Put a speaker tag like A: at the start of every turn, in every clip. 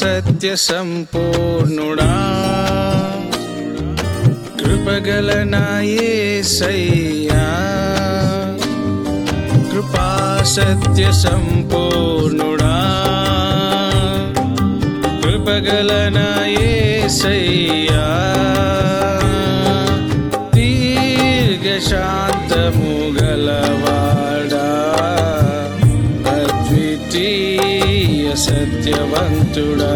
A: సత్య సంపూర్ణుడా కృపగల నా యేసయ్యా కృపా సత్య సంపూర్ణుడా కృపగల నా యేసయ్యా దీర్ఘ శాంతము గలవాడా అద్వితీయ సత్యవంతుడా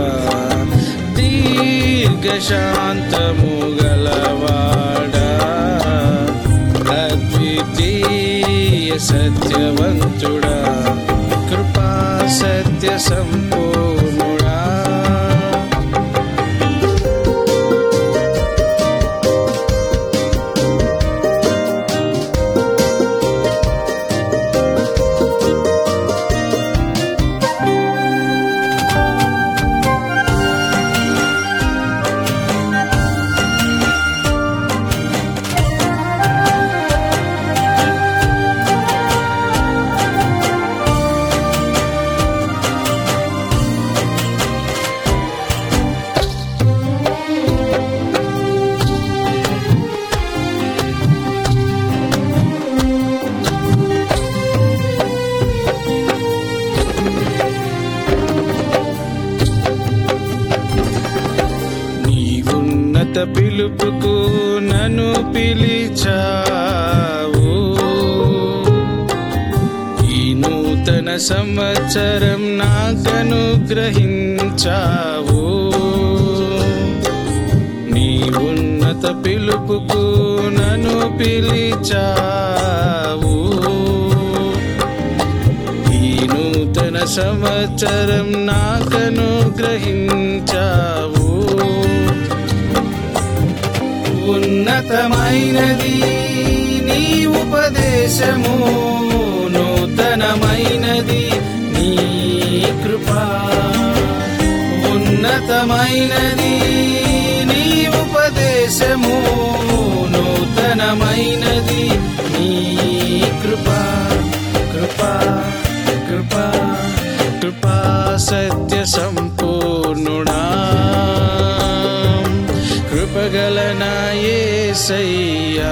A: దీర్ఘ శాంతము గలవాడా అద్వితీయ సత్యవంతుడా కృపా సత్య సంపూర్ణుడా నీ ఉన్నత పిలుపుకు నన్ను పిలిచావు ఈ నూతన సంవత్సరం నాకనుగ్రహించావు నీ ఉన్నత పిలుపుకు నన్ను పిలిచావు ఈ నూతన సంవత్సరం నాకనుగ్రహించావు ఉన్నతమైనది నీ ఉపదేశము నూతనమైనది నీ కృపా ఉన్నతమైనది నీ ఉపదేశము నూతనమైనది నీ కృపా కృపా కృపా కృపా సత్య సంపూర్ణుడా కృపగల నా యేసయ్యా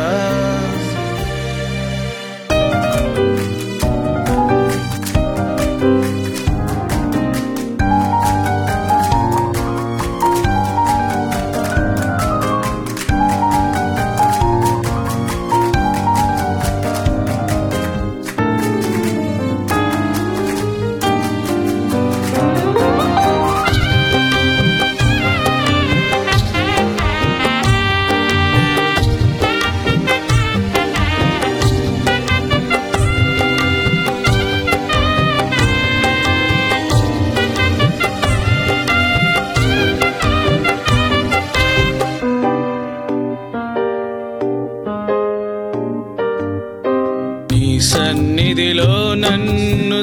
A: నీ సన్నిధిలో నన్ను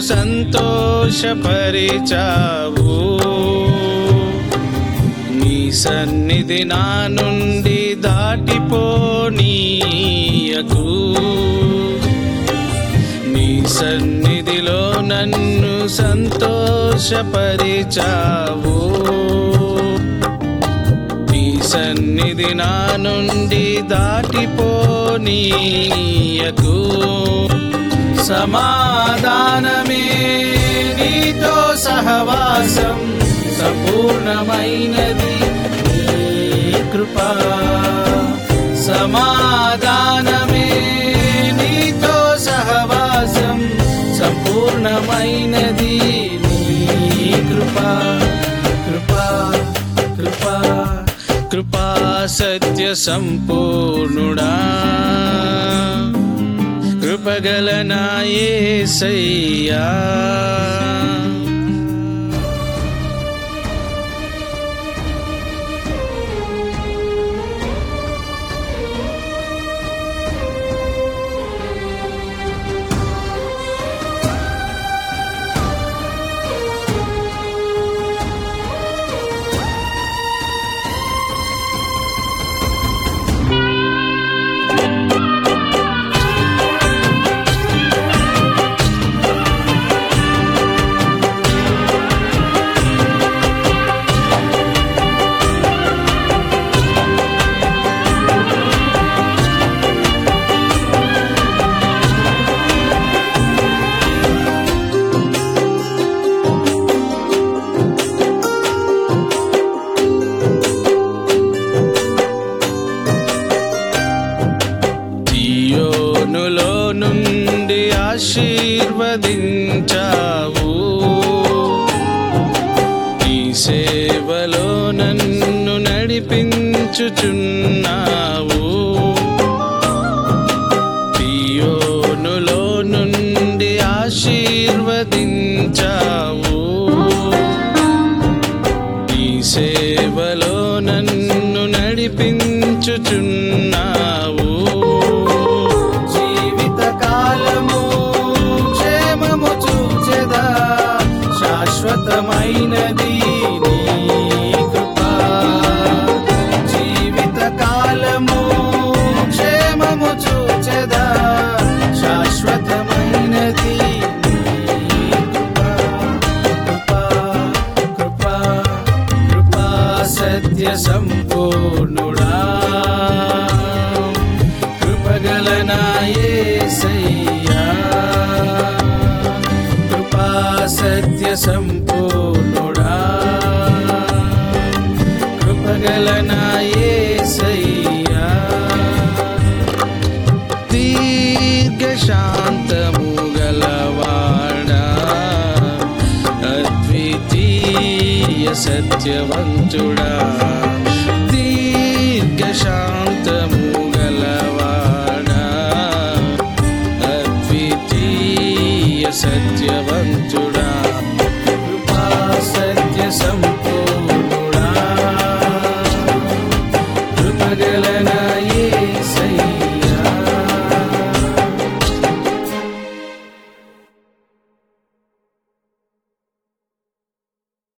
A: సంతోషపరిచావు నీ సన్నిధి నా నుండి దాటిపోనీయకు నీ సన్నిధిలో నన్ను సంతోషపరిచావు నీ సన్నిధి నా నుండి దాటిపోనీయకు సమాధానమే నీతో సహవాసం సంపూర్ణమైనది నీ కృపా సమాధానమే నీతో సహవాసం సంపూర్ణమైనది నీ కృపా కృపా కృపా కృపా సత్య సంపూర్ణుడా కృపగల నా యేసయ్యా నడిపించుచున్నావు తియోనులో నుండి ఆశీర్వదించావు ఈ సేవలో నన్ను నడిపించుచున్నావు జీవిత కాలము క్షేమము చూచెదా శాశ్వతమైనది నీ కృపా జీవిత కాలము క్షేమము చూచెదా శాశ్వతమైనది నీ కృపా కృపా కృపా కృపా సత్య సంపూర్ణుడా కృపగలనాయేసయ్యా కృపా సత్య సంపూర్ణుడా కృపగలనాయేసయ్యా దీర్ఘ శాంతము గలవాడా అద్వితీయ సత్యవంతుడా దీర్ఘ శాంతము గలవాడా అద్వితీయ సత్యవంతుడా